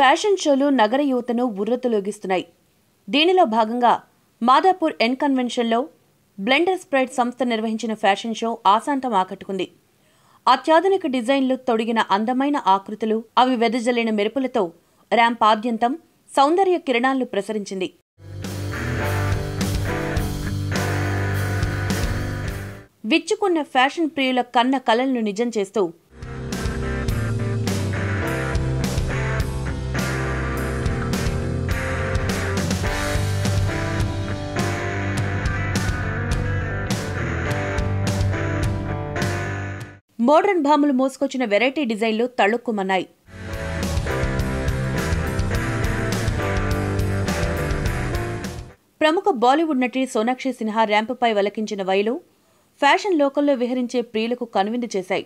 fashion షోలు నగర యువతను ఉర్రతొలగిస్తున్నాయి దీనిలో భాగంగా మాదాపూర్ ఎన్ కన్వెన్షన్లో బ్లెండర్ స్ప్రైట్ సంస్థ నిర్వహించిన ఫ్యాషన్ షో ఆశాంతం ఆకట్టుకుంది అత్యాధునిక డిజైన్లు తొడిగిన అందమైన ఆకృతులు అవి వెదజల్లిన మెరుపులతో ర్యాంప్ ఆద్యంతం సౌందర్య కిరణాలను ప్రసరించింది విచ్చుకున్న ఫ్యాషన్ ప్రియుల కన్న కలలను నిజం చేస్తూ మోడర్న్ భాములు మోసుకొచ్చిన వెరైటీ డిజైన్లు తళుక్కుమన్నాయి ప్రముఖ బాలీవుడ్ నటి సోనాక్షి సిన్హా ర్యాంపుపై వలకించిన వైలు ఫ్యాషన్ లోకల్లో విహరించే ప్రియులకు కనువిందు చేశాయి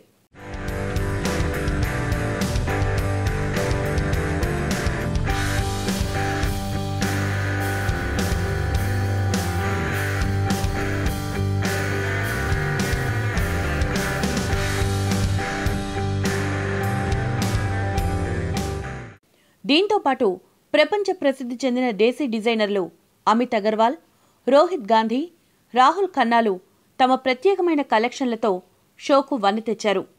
దీంతో పాటు ప్రపంచ ప్రసిద్ధి చెందిన దేశీ డిజైనర్లు అమిత్ అగర్వాల్ రోహిత్ గాంధీ రాహుల్ ఖన్నాలు తమ ప్రత్యేకమైన కలెక్షన్లతో షోకు వన్నె తెచ్చారు